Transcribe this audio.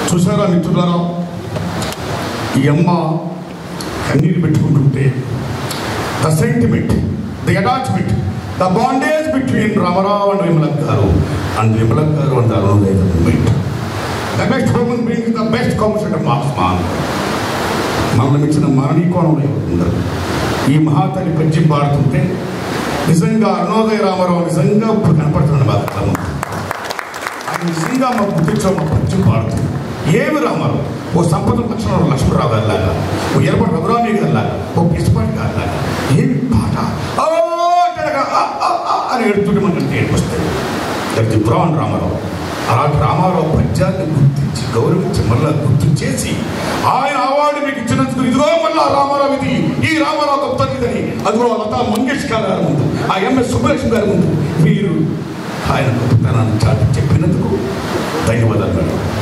చూసారా మిత్రులారా ఈ అమ్మ కన్నీరు పెట్టుకుంటుంటే the sentiment the attachment the bondage between Ramarao and Vimalak garu and Vimalak garu and Arunodaya moment the best human being the best council Marx man మనల్ని మించిన మరణీకోణంలో ఎవరు ఉండరు ఈ మహాతల్లి పద్యం పాడుతుంటే నిజంగా అరుణోదయ రామారావు నిజంగా ఇప్పుడు కనపడుతున్నాడు బాగా కళ్ళ ముందు. ఆయన నిజంగా మా గుర్తించో మా పద్యం పాడుతుంది ఏమి రామారావు ఓ సంపద లక్ష్మణ లక్ష్మణరావు గారిలాగా ఓ ఎర్రపటి రఘురామి గారిలాగా ఓ పిసిపాటి గారిలాగా ఏమి పాట ఆ అంటాడుగా, ఆ, ఆ, ఆ అని ఎడుతుంటే మనకి ఏడుపొస్తాయి దట్ ది బ్రాన్ రామారావు అలాంటి రామారావు పద్యాన్ని గుర్తించి గౌరవించి మళ్ళా గుర్తు చేసి ఆయన అవార్డు మీకు ఇచ్చినందుకు ఇదిగో మళ్ళా రామారావు ఇది ఈ రామారావు గొప్పది ఇదని అదిగో లతా మంగేష్కర్ గారి ముందు ఆ ఎంఎస్ సుబ్బలక్ష్మి గారి ముందు మీరు ఆయన గొప్పతనాన్ని చాటి చెప్పినందుకు ధన్యవాదాలు మేడం